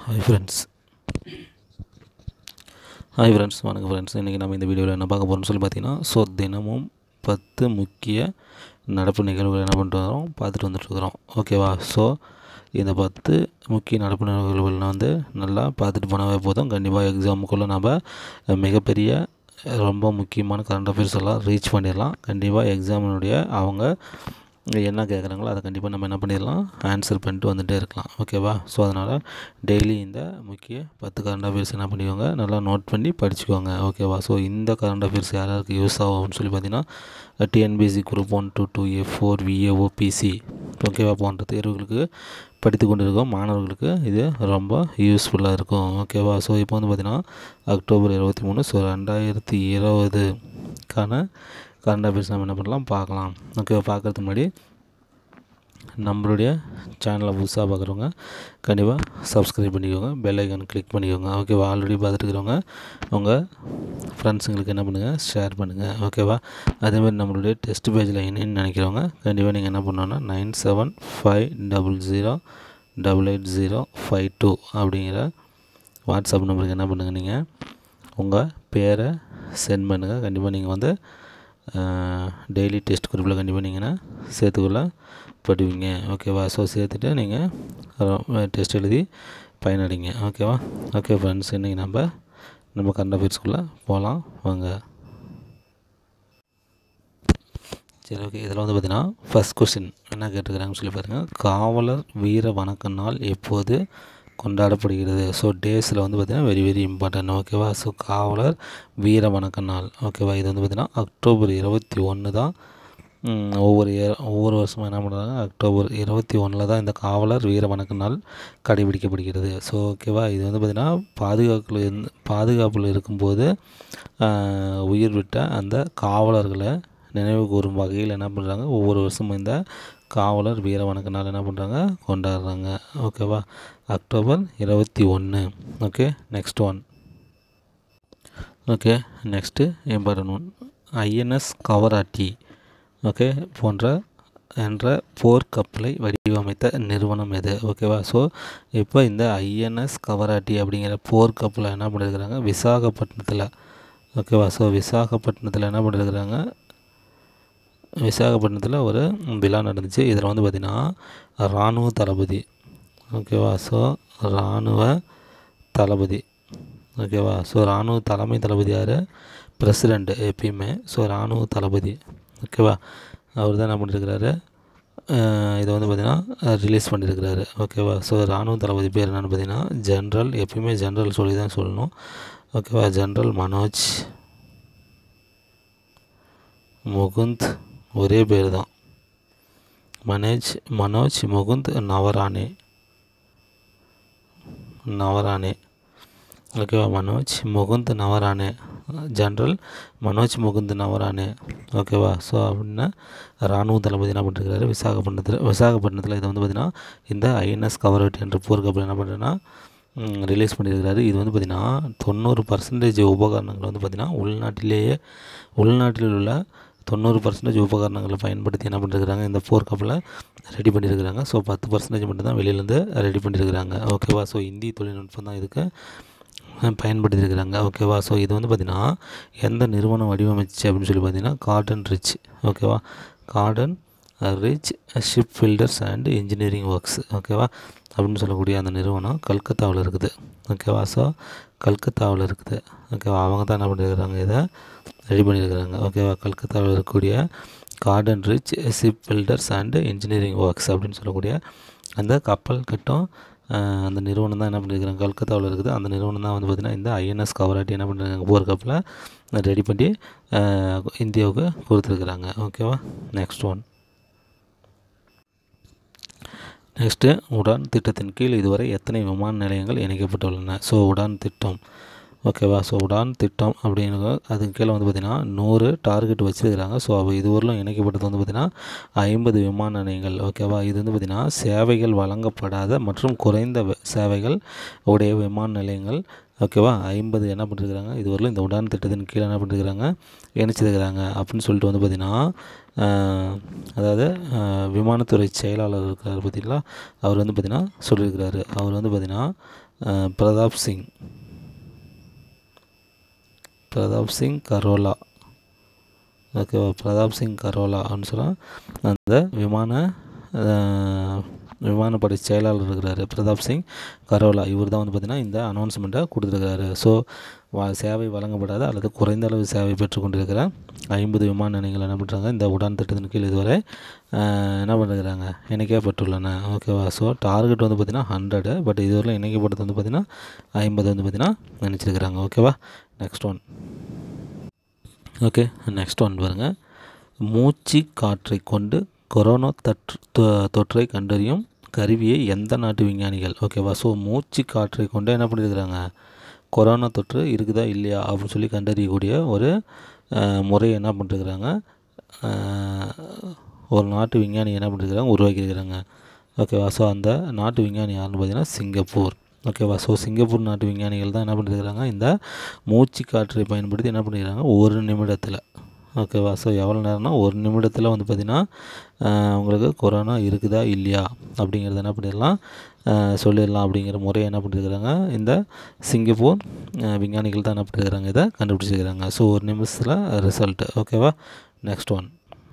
hi friends hi friends வணக்கம் friends இன்றைக்கி நம்ம இந்த வீடியோவில் என்ன பார்க்க போகிறோம்னு சொல்லி பார்த்தீங்கன்னா ஸோ தினமும் பத்து முக்கிய நடப்பு நிகழ்வுகள் என்ன பண்ணிட்டு வரோம் பார்த்துட்டு வந்துட்டுருக்குறோம் ஓகேவா ஸோ இந்த பத்து முக்கிய நடப்பு நிகழ்வுகள் வந்து நல்லா பார்த்துட்டு போனாவே போதும் கண்டிப்பாக எக்ஸாமுக்குள்ளே நம்ம மிகப்பெரிய ரொம்ப முக்கியமான கரண்ட் அஃபேர்ஸ் எல்லாம் ரீச் பண்ணிடலாம் கண்டிப்பாக எக்ஸாமினுடைய அவங்க என்ன கேட்குறாங்களோ அதை கண்டிப்பாக நம்ம என்ன பண்ணிடலாம் ஆன்சர் பண்ணிட்டு வந்துகிட்டே இருக்கலாம் ஓகேவா ஸோ அதனால் டெய்லி இந்த முக்கிய பத்து கரண்ட் அஃபேர்ஸ் என்ன பண்ணிக்கோங்க நல்லா நோட் பண்ணி படிச்சுக்கோங்க ஓகேவா ஸோ இந்த கரண்ட் அஃபேர்ஸ் யாராருக்கு யூஸ் ஆகும்னு சொல்லி பார்த்தீங்கன்னா TNPSC group one two two A four VAO PC ஓகேவா போன்ற தேர்வுகளுக்கு படித்து கொண்டு இருக்கோம் மாணவர்களுக்கு இது ரொம்ப யூஸ்ஃபுல்லாக இருக்கும் ஓகேவா ஸோ இப்போ வந்து பார்த்திங்கன்னா அக்டோபர் இருபத்தி மூணு ஸோ ரெண்டாயிரத்தி இருபதுக்கான கரண்ட் அஃபேர்ஸ் நம்ம என்ன பண்ணலாம் பார்க்கலாம் ஓகே பார்க்குறதுக்கு முன்னாடி நம்மளுடைய சேனலை புதுசாக பார்க்குறவங்க கண்டிப்பாக சப்ஸ்கிரைப் பண்ணிக்கோங்க பெல் ஐக்கான் கிளிக் பண்ணிக்கோங்க ஓகேவா ஆல்ரெடி பார்த்துட்டுருக்கிறவங்க உங்கள் ஃப்ரெண்ட்ஸுங்களுக்கு என்ன பண்ணுங்கள் ஷேர் பண்ணுங்கள் ஓகேவா அதேமாதிரி நம்மளுடைய டெஸ்ட் பேஜில் என்னன்னு நினைக்கிறவங்க கண்டிப்பாக நீங்கள் என்ன பண்ணணுன்னா nine seven five double zero double eight zero five two அப்படிங்கிற வாட்ஸ்அப் நம்பருக்கு என்ன பண்ணுங்கள் நீங்கள் உங்கள் பேரை சென்ட் பண்ணுங்கள் கண்டிப்பாக நீங்கள் வந்து டெய்லி டெஸ்ட் குரூப்பில் கண்டிப்பாக நீங்கள் சேர்த்துக்குள்ள படுவீங்க ஓகேவா ஸோ சேர்த்துட்டு நீங்கள் டெஸ்ட் எழுதி பயனடைங்க ஓகேவா ஓகே ஃப்ரெண்ட்ஸ் இன்றைக்கி நம்ம நம்ம கரண்ட் அஃபேர்ஸ்குள்ளே போகலாம் வாங்க சரி ஓகே இதில் வந்து பார்த்திங்கன்னா ஃபஸ்ட் கொஸ்டின் என்ன கேட்டுக்கிறாங்கன்னு சொல்லி பாருங்கள் காவலர் வீர வணக்க நாள் எப்போது கொண்டாடப்படுகிறது ஸோ டேஸில் வந்து பார்த்திங்கன்னா வெரி வெரி இம்பார்ட்டன்ட் ஓகேவா ஸோ காவலர் வீர வணக்க நாள் ஓகேவா இது வந்து பார்த்திங்கன்னா அக்டோபர் இருபத்தி ஒன்று தான் ஒவ்வொரு ஒவ்வொரு வருஷமும் என்ன பண்ணுறாங்க அக்டோபர் இருபத்தி ஒன்றில் தான் இந்த காவலர் வீர வணக்க நாள் கடைபிடிக்கப்படுகிறது ஸோ ஓகேவா இது வந்து பார்த்திங்கன்னா பாதுகாப்பில் இருந்து பாதுகாப்பில் இருக்கும்போது உயிர் விட்ட அந்த காவலர்களை நினைவு கூறும் வகையில் என்ன பண்ணுறாங்க ஒவ்வொரு வருஷமும் இந்த காவலர் வீர வணக்க நாள் என்ன பண்ணுறாங்க கொண்டாடுறாங்க ஓகேவா அக்டோபர் இருபத்தி ஒன்று okay next one okay next important one INS Kavaratti okay போன்ற என்ற போர்க்கப்பலை வடிவமைத்த நிறுவனம் எது ஓகேவா ஸோ இப்போ இந்த ஐஎன்எஸ் கவராட்டி அப்படிங்கிற போர்க்கப்பலை என்ன பண்ணியிருக்கிறாங்க விசாகப்பட்டினத்தில் ஓகேவா ஸோ விசாகப்பட்டினத்தில் என்ன பண்ணியிருக்கிறாங்க விசாகப்பட்டினத்தில் ஒரு விழா நடந்துச்சு இதில் வந்து பார்த்திங்கன்னா இராணுவ தளபதி ஓகேவா ஸோ இராணுவ தளபதி ஓகேவா ஸோ இராணுவ தலைமை தளபதி யார் பிரசிடெண்ட் எப்பயுமே ஸோ இராணுவ தளபதி ஓகேவா அவர் தான் என்ன பண்ணியிருக்கிறாரு இதை வந்து பார்த்திங்கன்னா ரிலீஸ் பண்ணியிருக்கிறாரு ஓகேவா ஸோ இராணுவ தளபதி பேர் என்னென்னு பார்த்தீங்கன்னா ஜென்ரல் எப்பயுமே ஜென்ரல் சொல்லி தான் சொல்லணும் ஓகேவா ஜென்ரல் மனோஜ் முகுந்த் ஒரே பேர் தான் மனேஜ் மனோஜ் முகுந்த் நவரானே நவரானே ஓகேவா மனோஜ் முகுந்த் நவரானே ஜென்ரல் மனோஜ் முகுந்த் நவரானே ஓகேவா ஸோ அப்படின்னா இராணுவ தளபதி என்ன பண்ணிருக்காரு விசாகப்பட்டினத்தில் விசாகப்பட்டினத்தில் இதை வந்து பார்த்திங்கன்னா இந்த ஐஎன்எஸ் கவர்வெட் என்ற போர்க்கப்பல் என்ன பண்ணுறேன்னா ரிலீஸ் பண்ணியிருக்கிறாரு இது வந்து பார்த்திங்கன்னா தொண்ணூறு பர்சன்டேஜ் உபகரணங்கள் வந்து பார்த்திங்கன்னா உள்நாட்டிலேயே உள்நாட்டில் உள்ள தொண்ணூறு பர்சன்டேஜ் உபகரணங்களை பயன்படுத்தி என்ன பண்ணிருக்கிறாங்க இந்த போர்க்கப்பலை ரெடி பண்ணியிருக்கிறாங்க ஸோ பத்து பர்சன்டேஜ் மட்டும்தான் வெளியிலேருந்து ரெடி பண்ணியிருக்கிறாங்க ஓகேவா ஸோ இந்தி தொழில்நுட்பம் தான் இதுக்கு பயன்படுத்தியிருக்கிறாங்க ஓகேவா ஸோ இது வந்து பார்த்திங்கன்னா எந்த நிறுவனம் வடிவமைச்சு அப்படின்னு சொல்லி பார்த்தீங்கன்னா கார்டன் ரிச் ஓகேவா Garden Reach Shipbuilders and Engineering Works ஓகேவா அப்படின்னு சொல்லக்கூடிய அந்த நிறுவனம் கல்கத்தாவில் இருக்குது ஓகேவா ஸோ கல்கத்தாவில் இருக்குது ஓகேவா அவங்க தான் என்ன பண்ணியிருக்கிறாங்க இதை ரெடி பண்ணியிருக்கிறாங்க ஓகேவா கல்கத்தாவில் இருக்கக்கூடிய Garden Reach Shipbuilders and Engineering Works அப்படின்னு சொல்லக்கூடிய அந்த கப்பல் கட்டும் அந்த நிறுவனம் தான் என்ன பண்ணியிருக்கிறாங்க கல்கத்தாவில் இருக்குது அந்த நிறுவனம் தான் வந்து பார்த்திங்கன்னா இந்த ஐஎன்எஸ் கவராட்டி என்ன பண்ணிருக்காங்க போர் கப்பலில் ரெடி பண்ணி இந்தியாவுக்கு கொடுத்துருக்குறாங்க ஓகேவா நெக்ஸ்ட் ஒன் நெக்ஸ்ட்டு உடான் திட்டத்தின் கீழ் இதுவரை எத்தனை விமான நிலையங்கள் இணைக்கப்பட்டுள்ளன ஸோ உடான் திட்டம் ஓகேவா ஸோ உடான் திட்டம் அப்படின்னு அதுக்கு கீழே வந்து பார்த்திங்கன்னா நூறு டார்கெட் வச்சுருக்கிறாங்க ஸோ அவ இதுவரையிலும் இணைக்கப்பட்டது வந்து பார்த்திங்கன்னா ஐம்பது விமான நிலையங்கள் ஓகேவா இது வந்து பார்த்திங்கன்னா சேவைகள் வழங்கப்படாத மற்றும் குறைந்த வ- சேவைகள் உடைய விமான நிலையங்கள் ஓகேவா ஐம்பது என்ன பண்ணிருக்கிறாங்க இதுவரையிலும் இந்த உடான் திட்டத்தின் கீழே என்ன பண்ணிருக்கிறாங்க இணைச்சிருக்கிறாங்க அப்படின்னு சொல்லிட்டு வந்து பார்த்திங்கன்னா ஆஹ், அதாவது ஆஹ், விமானத்துறை செயலாளர் இருக்கார் பார்த்தீங்களா அவர் வந்து பார்த்திங்கன்னா சொல்லியிருக்கிறாரு அவர் வந்து பார்த்திங்கன்னா ஆஹ், பிரதாப் சிங் பிரதாப் சிங் கரோலா ஓகேவா பிரதாப் சிங் கரோலா அப்படின்னு சொன்னால் அந்த விமான அஹ், விமானப்படை செயலாளர் இருக்கிறாரு பிரதாப் சிங் கரோலா இவர் தான் வந்து பார்த்திங்கன்னா இந்த அனௌன்ஸ்மெண்ட்டை கொடுத்துருக்காரு ஸோ வா சேவை வழங்கப்படாத அல்லது குறைந்த அளவு சேவை பெற்றுக்கொண்டிருக்கிற ஐம்பது விமான நிலையங்கள் என்ன பண்ணுறாங்க இந்த உடான் திட்டத்தின் கீழ் இதுவரை அஹ், என்ன பண்ணுறாங்க இணைக்கப்பட்டுள்ளன ஓகேவா ஸோ டார்கெட் வந்து பார்த்திங்கன்னா ஹண்ட்ரடு பட் இதுவரையிலும் இணைக்கப்பட்டது வந்து பார்த்திங்கன்னா ஐம்பது வந்து பார்த்திங்கன்னா நினச்சிருக்கிறாங்க ஓகேவா next one okay next one பாருங்கள் மூச்சு காற்றை கொண்டு கொரோனா தற்று தொ- தொற்றை கண்டறியும் கருவியை எந்த நாட்டு விஞ்ஞானிகள் ஓகேவா ஸோ மூச்சு காற்றை கொண்டு என்ன பண்ணியிருக்கிறாங்க கொரோனா தொற்று இருக்குதா இல்லையா அப்படின்னு சொல்லி கண்டறியக்கூடிய ஒரு அஹ், முறையை என்ன பண்ணிருக்கிறாங்க ஒரு நாட்டு விஞ்ஞானி என்ன பண்ணிருக்கிறாங்க உருவாக்கியிருக்கிறாங்க ஓகேவா ஸோ அந்த நாட்டு விஞ்ஞானி யாருன்னு பார்த்தீங்கன்னா சிங்கப்பூர் ஓகேவா ஸோ சிங்கப்பூர் நாட்டு விஞ்ஞானிகள் தான் என்ன பண்ணிருக்கிறாங்க இந்த மூச்சு காற்றை பயன்படுத்தி என்ன பண்ணிக்கிறாங்க ஒரு நிமிடத்தில் ஓகேவா ஸோ எவ்வளோ நேரம்னா ஒரு நிமிடத்தில் வந்து பார்த்திங்கன்னா ஆஹ், உங்களுக்கு கொரோனா இருக்குதா இல்லையா அப்படிங்கிறத என்ன பண்ணிடலாம் ஆஹ், சொல்லிடலாம் அப்படிங்கிற முறையை என்ன பண்ணிருக்கிறாங்க இந்த சிங்கப்பூர் ஆஹ், விஞ்ஞானிகள் தான் என்ன பண்ணிருக்கிறாங்க இதை கண்டுபிடிச்சிருக்கிறாங்க ஸோ ஒரு நிமிஷத்தில் ரிசல்ட்டு ஓகேவா next one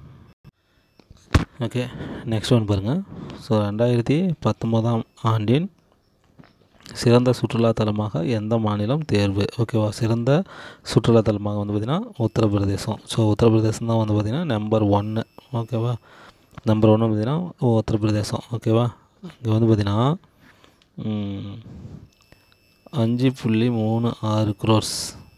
okay next one பாருங்கள் ஸோ ரெண்டாயிரத்தி பத்தொம்போதாம் ஆண்டின் சிறந்த சுற்றுலா தலமாக எந்த மாநிலம் தேர்வு ஓகேவா சிறந்த சுற்றுலா தலமாக வந்து பார்த்திங்கன்னா உத்தரப்பிரதேசம் ஸோ உத்தரப்பிரதேசம் தான் வந்து பார்த்திங்கன்னா நம்பர் ஒன்று ஓகேவா நம்பர் ஒன்று பார்த்திங்கன்னா உத்தரப்பிரதேசம் ஓகேவா இங்கே வந்து பார்த்திங்கன்னா ம், அஞ்சு புள்ளி மூணு ஆறு க்ரோர்ஸ்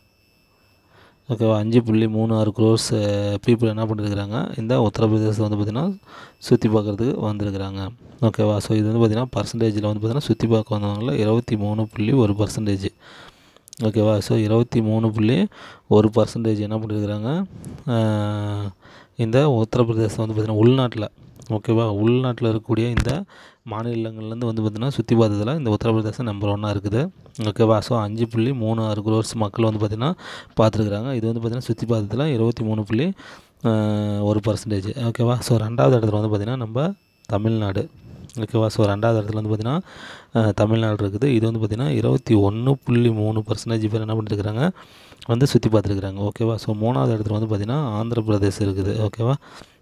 ஓகேவா அஞ்சு புள்ளி மூணு ஆறு க்ரோர்ஸ் பீப்புள் என்ன பண்ணிருக்கிறாங்க இந்த உத்தரப்பிரதேசம் வந்து பார்த்திங்கன்னா சுற்றி பார்க்குறதுக்கு வந்திருக்கிறாங்க ஓகேவா ஸோ இது வந்து பார்த்திங்கன்னா பர்சன்டேஜில் வந்து பார்த்திங்கன்னா சுற்றி பார்க்க வந்தவங்கள இருபத்தி மூணு புள்ளி ஒரு பர்சன்டேஜ் ஓகேவா ஸோ இருபத்தி மூணு புள்ளி ஒரு பர்சன்டேஜ் என்ன பண்ணியிருக்கிறாங்க ஆஹ், இந்த உத்தரப்பிரதேசம் வந்து பார்த்திங்கன்னா உள்நாட்டில் ஓகேவா உள்நாட்டில் இருக்கக்கூடிய இந்த மாநிலங்கள்லேருந்து வந்து பார்த்திங்கன்னா சுற்றி பார்த்ததில் இந்த உத்தரப்பிரதேசம் நம்பர் ஒன்னாக இருக்குது ஓகேவா ஸோ அஞ்சு புள்ளி மூணு ஆறு குரோர்ஸ் மக்கள் வந்து பார்த்திங்கன்னா பார்த்துருக்குறாங்க இது வந்து பார்த்திங்கன்னா சுற்றி பார்த்ததில் இருபத்தி மூணு புள்ளி ஆஹ், ஒரு பர்சன்டேஜ் ஓகேவா ஸோ ரெண்டாவது இடத்துல வந்து பார்த்திங்கன்னா நம்ம தமிழ்நாடு ஓகேவா ஸோ ரெண்டாவது இடத்துல வந்து பார்த்திங்கன்னா அஹ், தமிழ்நாடு இருக்குது இது வந்து பார்த்திங்கன்னா இருபத்தி ஒன்று புள்ளி மூணு பர்சன்டேஜ் பேர் என்ன பண்ணிருக்கிறாங்க வந்து சுற்றி பார்த்துருக்குறாங்க ஓகேவா ஸோ மூணாவது இடத்துல வந்து பார்த்திங்கன்னா ஆந்திர பிரதேசம் இருக்குது ஓகேவா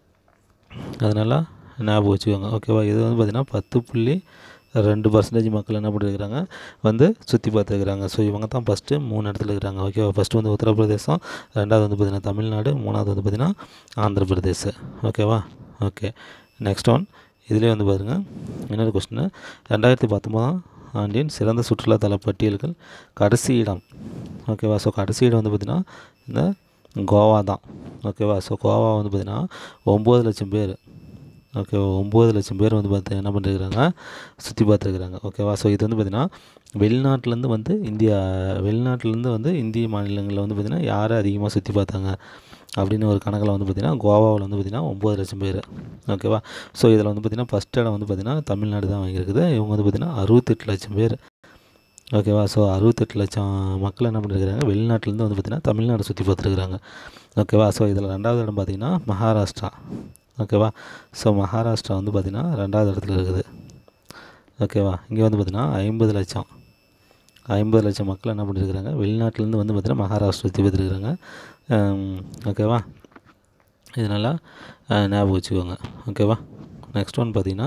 அதனால் ஞாபகம் வச்சுக்கோங்க ஓகேவா இது வந்து பார்த்திங்கன்னா பத்து புள்ளி ரெண்டு பர்சன்டேஜ் மக்கள் என்ன பண்ணியிருக்கிறாங்க வந்து சுற்றி பார்த்துருக்குறாங்க ஸோ இவங்க தான் ஃபஸ்ட்டு மூணு இடத்துல இருக்கிறாங்க ஓகேவா ஃபஸ்ட்டு வந்து உத்தரப்பிரதேசம் ரெண்டாவது வந்து பார்த்திங்கன்னா தமிழ்நாடு மூணாவது வந்து பார்த்திங்கன்னா ஆந்திர பிரதேஷ் ஓகேவா ஓகே நெக்ஸ்ட் ஒன் இதுலேயே வந்து பாருங்கள் இன்னொரு கொஸ்டின் ரெண்டாயிரத்தி பத்தொம்போதாம் ஆண்டின் சிறந்த சுற்றுலா தல பட்டியல்கள் கடைசி இடம் ஓகேவா ஸோ கடைசி இடம் வந்து பார்த்திங்கன்னா இந்த கோவா தான் ஓகேவா ஸோ கோவா வந்து பார்த்திங்கன்னா ஒம்பது லட்சம் பேர் ஓகே ஒம்பது லட்சம் பேர் வந்து பார்த்து என்ன பண்ணிருக்கிறாங்க சுற்றி பார்த்துருக்குறாங்க ஓகேவா ஸோ இது வந்து பார்த்திங்கன்னா வெளிநாட்டிலேருந்து வந்து இந்தியா வெளிநாட்டிலேருந்து வந்து இந்திய மாநிலங்களில் வந்து பார்த்திங்கன்னா யாரை அதிகமாக சுற்றி பார்த்தாங்க அப்படின்னு ஒரு கணக்கில் வந்து பார்த்திங்கன்னா கோவாவில் வந்து பார்த்திங்கன்னா ஒம்பது லட்சம் பேர் ஓகேவா ஸோ இதில் வந்து பார்த்திங்கன்னா ஃபஸ்ட் இடம் வந்து பார்த்திங்கன்னா தமிழ்நாடு தான் வாங்கியிருக்குது இவங்க வந்து பார்த்திங்கன்னா அறுபத்தெட்டு லட்சம் பேர் ஓகேவா ஸோ அறுபத்தெட்டு லட்சம் மக்கள் என்ன பண்ணிருக்கிறாங்க வெளிநாட்டிலேருந்து வந்து பார்த்திங்கன்னா தமிழ்நாடு சுற்றி பார்த்துருக்குறாங்க ஓகேவா ஸோ இதில் ரெண்டாவது இடம் பார்த்திங்கன்னா மகாராஷ்டிரா ஓகேவா ஸோ மகாராஷ்டிரா வந்து பார்த்திங்கன்னா ரெண்டாவது இடத்துல இருக்குது ஓகேவா இங்கே வந்து பார்த்திங்கன்னா ஐம்பது லட்சம் ஐம்பது லட்சம் மக்கள் என்ன பண்ணியிருக்கிறாங்க வெளிநாட்டிலேருந்து வந்து பார்த்திங்கன்னா மகாராஷ்டிரா சுற்றி பார்த்துருக்குறாங்க ஓகேவா இதனால் ஞாபகம் வச்சுக்கோங்க ஓகேவா நெக்ஸ்ட் ஒன் பார்த்திங்கன்னா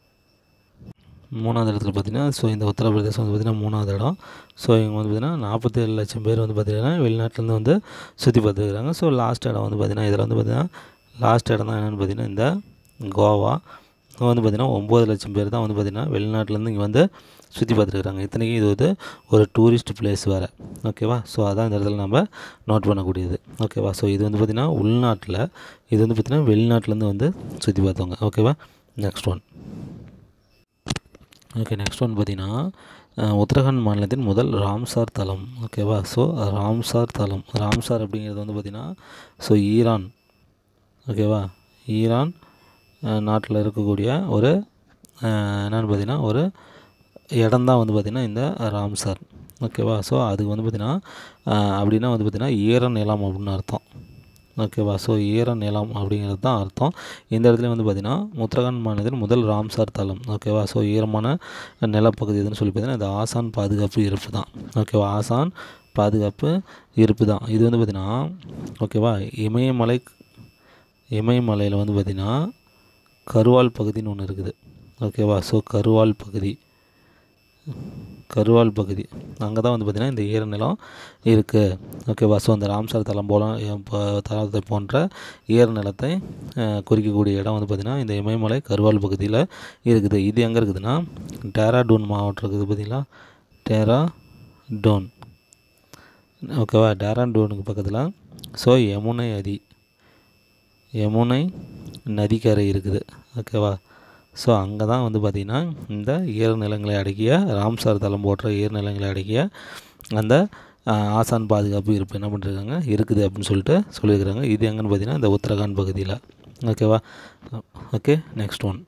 மூணாவது இடத்துல பார்த்தீங்கன்னா ஸோ இந்த உத்தரப்பிரதேசம் வந்து பார்த்திங்கன்னா மூணாவது இடம் ஸோ இவங்க வந்து பார்த்திங்கன்னா நாற்பத்தேழு லட்சம் பேர் வந்து பார்த்திங்கன்னா வெளிநாட்டிலேருந்து வந்து சுற்றி பார்த்துருக்குறாங்க ஸோ லாஸ்ட் இடம் வந்து பார்த்திங்கன்னா இதில் வந்து பார்த்திங்கன்னா லாஸ்ட் இடம் தான் என்னென்னு பார்த்திங்கன்னா இந்த கோவா இங்க வந்து பார்த்திங்கன்னா ஒம்பது லட்சம் பேர் தான் வந்து பார்த்திங்கன்னா வெளிநாட்டிலேருந்து இங்கே வந்து சுற்றி பார்த்துருக்குறாங்க இத்தனைக்கும் இது வந்து ஒரு டூரிஸ்ட் பிளேஸ் வேறு ஓகேவா ஸோ அதான் இந்த இடத்துல நம்ம நோட் பண்ணக்கூடியது ஓகேவா ஸோ இது வந்து பார்த்திங்கன்னா உள்நாட்டில் இது வந்து பார்த்திங்கன்னா வெளிநாட்டிலேருந்து வந்து சுற்றி பார்த்தவங்க ஓகேவா next one okay next one பார்த்தீங்கன்னா அஹ், உத்தரகாண்ட் மாநிலத்தின் முதல் ராம்சார் தலம் ஓகேவா ஸோ ராம்சார் தலம் ராம்சார் அப்படிங்கிறது வந்து பார்த்திங்கன்னா ஸோ ஈரான் ஓகேவா ஈரான் நாட்டில் இருக்கக்கூடிய ஒரு அஹ், என்னன்னு பார்த்தீங்கன்னா ஒரு இடம் தான் வந்து பார்த்திங்கன்னா இந்த ராம்சார் ஓகேவா ஸோ அதுக்கு வந்து பார்த்திங்கன்னா அஹ், அப்படின்னா வந்து பார்த்திங்கன்னா ஈர நிலம் அப்படின்னு அர்த்தம் ஓகேவா ஸோ ஈர நிலம் அப்படிங்கிறது தான் அர்த்தம் இந்த இடத்துல வந்து பார்த்திங்கன்னா உத்தரகாண்ட் மாநிலத்தின் முதல் ராம்சார் தலம் ஓகேவா ஸோ ஈரமான நிலப்பகுதி எதுன்னு சொல்லி பார்த்தீங்கன்னா இந்த ஆசான் பாதுகாப்பு இருப்பு தான் ஓகேவா ஆசான் பாதுகாப்பு இருப்பு தான் இது வந்து பார்த்திங்கன்னா ஓகேவா இமயமலை இமயமலையில் வந்து பார்த்திங்கன்னா கருவால் பகுதின்னு ஒன்று இருக்குது ஓகேவா ஸோ கருவால் பகுதி கருவால் பகுதி அங்கே தான் வந்து பார்த்திங்கன்னா இந்த ஈரநிலம் இருக்குது ஓகேவா ஸோ அந்த ராம்சார் தலம் போல இப்போ தலத்தை போன்ற ஈரநிலத்தை அஹ், குறிக்கக்கூடிய இடம் வந்து பார்த்திங்கன்னா இந்த இமயமலை கருவால் பகுதியில் இருக்குது இது எங்கே இருக்குதுன்னா டேராடூன் மாவட்டம் இருக்குது பார்த்தீங்களா டேராடூன் ஓகேவா டேராடூனுக்கு பக்கத்தில் ஸோ யமுனை நதி யமுனை நதிக்கரை இருக்குது ஓகேவா ஸோ அங்கே தான் வந்து பார்த்திங்கன்னா இந்த ஈரநிலங்களை அடக்கிய ராம்சார் தலம் போன்ற ஈரநிலங்களை அடக்கிய அந்த ஆஹ், ஆசான் பாதுகாப்பு இருப்பு என்ன பண்ணிருக்காங்க இருக்குது அப்படின்னு சொல்லிட்டு சொல்லியிருக்கிறாங்க இது எங்கன்னு பார்த்தீங்கன்னா இந்த உத்தரகாண்ட் பகுதியில் ஓகேவா okay next one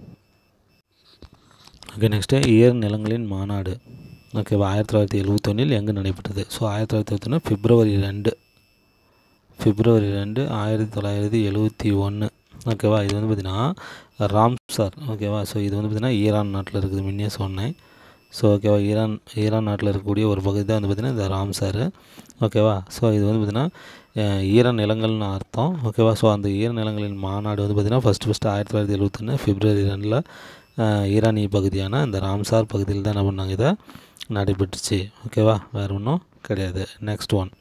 okay next ஈர நிலங்களின் மாநாடு ஓகேவா ஆயிரத்தி தொள்ளாயிரத்தி எழுபத்தொன்னில் எங்கே நடைபெற்றது ஸோ ஆயிரத்தி தொள்ளாயிரத்தி எழுபத்தொன்று பிப்ரவரி ரெண்டு பிப்ரவரி ரெண்டு ஆயிரத்தி தொள்ளாயிரத்தி எழுபத்தி ஒன்று ஓகேவா இது வந்து பார்த்திங்கன்னா ராம்சார் ஓகேவா ஸோ இது வந்து பார்த்திங்கன்னா ஈரான் நாட்டில் இருக்குது முன்னே சொன்னேன் ஸோ ஓகேவா ஈரான் ஈரான் நாட்டில் இருக்கக்கூடிய ஒரு பகுதி தான் வந்து பார்த்திங்கன்னா இந்த ராம்சார் ஓகேவா ஸோ இது வந்து பார்த்திங்கன்னா அஹ், ஈர நிலங்கள்னு அர்த்தம் ஓகேவா ஸோ அந்த ஈர நிலங்களின் மாநாடு வந்து பார்த்திங்கன்னா ஃபஸ்ட்டு ஃபஸ்ட்டு ஆயிரத்தி தொள்ளாயிரத்தி எழுபத்தொன்று பிப்ரவரி ரெண்டில் ஈரானிய பகுதியான இந்த ராம்சார் பகுதியில் தான் என்ன பண்ணாங்க இதை நடைபெற்றுச்சு ஓகேவா வேறு ஒன்றும் கிடையாது next one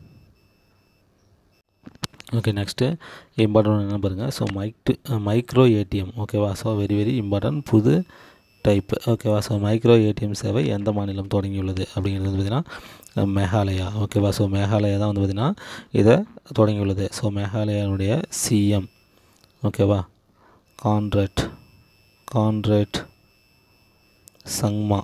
okay next important என்ன பாருங்கள் ஸோ மைக் மைக்ரோ ஏடிஎம் ஓகேவா ஸோ வெரி வெரி இம்பார்ட்டன்ட் புது டைப் ஓகேவா ஸோ மைக்ரோ ஏடிஎம் சேவை எந்த மாநிலம் தொடங்கியுள்ளது அப்படிங்கிறது வந்து பார்த்திங்கன்னா மேகாலயா ஓகேவா ஸோ மேகாலயா தான் வந்து பார்த்திங்கன்னா இதை தொடங்கியுள்ளது ஸோ மேகாலயாவுடைய சிஎம் ஓகேவா கான்ட்ரட் கான்ட்ரேட் சங்மா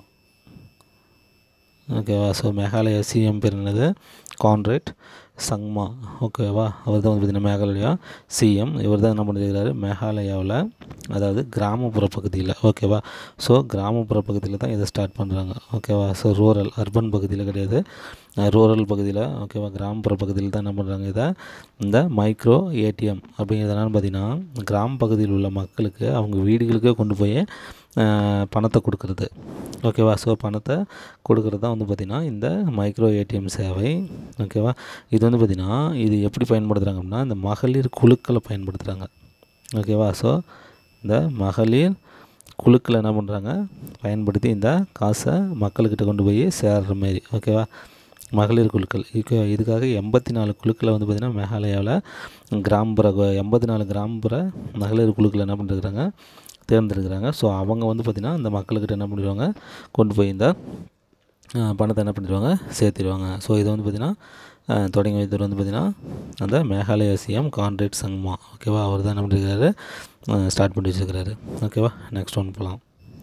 ஓகேவா ஸோ மேகாலயா சிஎம் பேர் என்னது கான்ட்ரேட் சங்மா ஓகேவா அவர் தான் வந்து பார்த்திங்கன்னா மேகாலயா சிஎம் இவர் தான் என்ன பண்ணியிருக்கிறாரு மேகாலயாவில் அதாவது கிராமப்புற பகுதியில் ஓகேவா ஸோ கிராமப்புற பகுதியில் தான் இதை ஸ்டார்ட் பண்ணுறாங்க ஓகேவா ஸோ ரூரல் அர்பன் பகுதியில் கிடையாது ரூரல் பகுதியில் ஓகேவா கிராமப்புற பகுதியில் தான் என்ன பண்ணுறாங்க இதை இந்த மைக்ரோ ஏடிஎம் அப்படிங்கிறது என்னென்னு பார்த்தீங்கன்னா கிராம பகுதியில் உள்ள மக்களுக்கு அவங்க வீடுகளுக்கே கொண்டு போய் அஹ், பணத்தை கொடுக்குறது ஓகேவா ஸோ பணத்தை கொடுக்குறது தான் வந்து பார்த்திங்கன்னா இந்த மைக்ரோ ஏடிஎம் சேவை ஓகேவா இது வந்து பார்த்திங்கன்னா இது எப்படி பயன்படுத்துகிறாங்க அப்படின்னா இந்த மகளிர் குழுக்களை பயன்படுத்துகிறாங்க ஓகேவா ஸோ இந்த மகளிர் குழுக்களை என்ன பண்ணுறாங்க பயன்படுத்தி இந்த காசை மக்கள்கிட்ட கொண்டு போய் சேர்ற மாரி ஓகேவா மகளிர் குழுக்கள் இதுக்கு இதுக்காக எண்பத்தி நாலு குழுக்களை வந்து பார்த்திங்கன்னா மேகாலயாவில் கிராமப்புற எண்பத்தி நாலு கிராமப்புற மகளிர் குழுக்களை என்ன பண்ணிருக்கிறாங்க தேர்ந்தெடுக்கிறாங்க ஸோ அவங்க வந்து பார்த்திங்கன்னா இந்த மக்கள்கிட்ட என்ன பண்ணிடுவாங்க கொண்டு போய் இந்த அஹ், பணத்தை என்ன பண்ணிடுவாங்க சேர்த்திடுவாங்க ஸோ இதை வந்து பார்த்திங்கன்னா அஹ், தொடங்கி வைத்தவர் வந்து பார்த்திங்கன்னா அந்த மேகாலயா சிஎம் கான்ட்ரேட் சங்மா ஓகேவா அவர் தான் என்ன பண்ணிருக்காரு ஸ்டார்ட் பண்ணி வச்சுருக்கிறாரு ஓகேவா நெக்ஸ்ட் ஒன் போகலாம்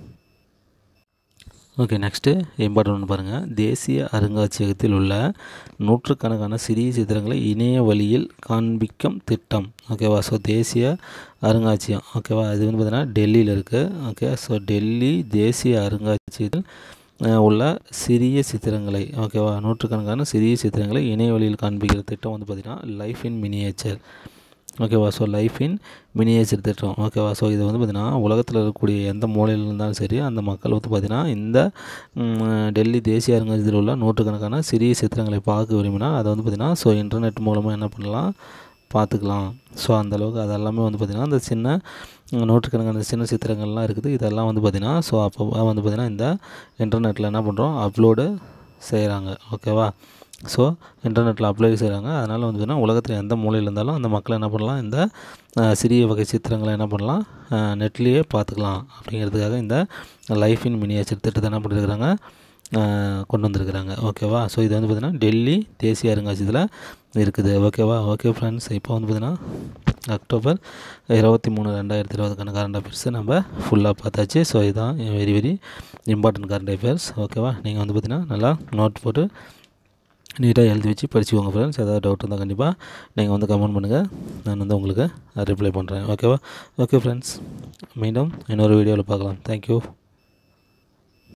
ஓகே நெக்ஸ்ட்டு இம்பார்ட்டன் ஒன்று பாருங்கள் தேசிய அருங்காட்சியகத்தில் உள்ள நூற்றுக்கணக்கான சிறிய சித்திரங்களை இணைய வழியில் காண்பிக்கும் திட்டம் ஓகேவா ஸோ தேசிய அருங்காட்சியகம் ஓகேவா இது வந்து பார்த்தீங்கன்னா டெல்லியில் இருக்குது ஓகே ஸோ டெல்லி தேசிய அருங்காட்சியகத்தில் அஹ், உள்ள சிறிய சித்திரங்களை ஓகேவா நூற்றுக்கணக்கான சிறிய சித்திரங்களை இணைய வழியில் காண்பிக்கிற திட்டம் வந்து பார்த்திங்கன்னா லைஃப் இன் மினியேச்சர் ஓகேவா ஸோ லைஃப் இன் மினியேச்சர் திட்டம் ஓகேவா ஸோ இது வந்து பார்த்திங்கன்னா உலகத்தில் இருக்கக்கூடிய எந்த மூலையில் இருந்தாலும் சரி அந்த மக்கள் வந்து பார்த்திங்கன்னா இந்த ம், டெல்லி தேசிய அருங்காட்சியகத்தில் உள்ள நூற்றுக்கணக்கான சிறிய சித்திரங்களை பார்க்க விரும்பினால் அதை வந்து பார்த்திங்கன்னா ஸோ இன்டர்நெட் மூலமாக என்ன பண்ணலாம் பார்த்துக்கலாம் ஸோ அந்தளவுக்கு அதெல்லாமே வந்து பார்த்திங்கன்னா அந்த சின்ன ம், நூற்றுக்கணக்கான சின்ன சித்திரங்கள்லாம் இருக்குது இதெல்லாம் வந்து பார்த்திங்கன்னா ஸோ அப்போ வந்து பார்த்திங்கன்னா இந்த இன்டர்நெட்டில் என்ன பண்ணுறோம் அப்லோடு செய்கிறாங்க ஓகேவா ஸோ இன்டர்நெட்டில் அப்ளை செய்கிறாங்க அதனால் வந்து பார்த்திங்கன்னா உலகத்தில் எந்த மூலையில் இருந்தாலும் அந்த மக்கள் என்ன பண்ணலாம் இந்த அஹ், சிறிய வகை சித்திரங்களை என்ன பண்ணலாம் நெட்லேயே பார்த்துக்கலாம் அப்படிங்கிறதுக்காக இந்த லைஃப் இன் மினியேச்சர் திட்டத்தை என்ன பண்ணியிருக்கிறாங்க அஹ், கொண்டு வந்திருக்கிறாங்க ஓகேவா ஸோ இது வந்து பார்த்திங்கன்னா டெல்லி தேசிய அருங்காட்சியகத்தில் இருக்குது ஓகேவா ஓகே ஃப்ரெண்ட்ஸ் இப்போ வந்து பார்த்திங்கன்னா அக்டோபர் இருபத்தி மூணு ரெண்டாயிரத்தி இருபதுக்கான கரண்ட் அஃபேர்ஸை நம்ம ஃபுல்லாக பார்த்தாச்சு ஸோ இதுதான் very very important current affairs ஓகேவா நீங்கள் வந்து பார்த்தீங்கன்னா நல்லா நோட் போட்டு நீட்டாக எழுதி வச்சு படிச்சுக்கோங்க ஃப்ரெண்ட்ஸ் ஏதாவது டவுட் இருந்தால் கண்டிப்பாக நீங்கள் வந்து கமெண்ட் பண்ணுங்கள் நான் வந்து உங்களுக்கு ரிப்ளை பண்ணுறேன் ஓகேவா ஓகே ஃப்ரெண்ட்ஸ் மீண்டும் இன்னொரு வீடியோவில் பார்க்கலாம் தேங்க்யூ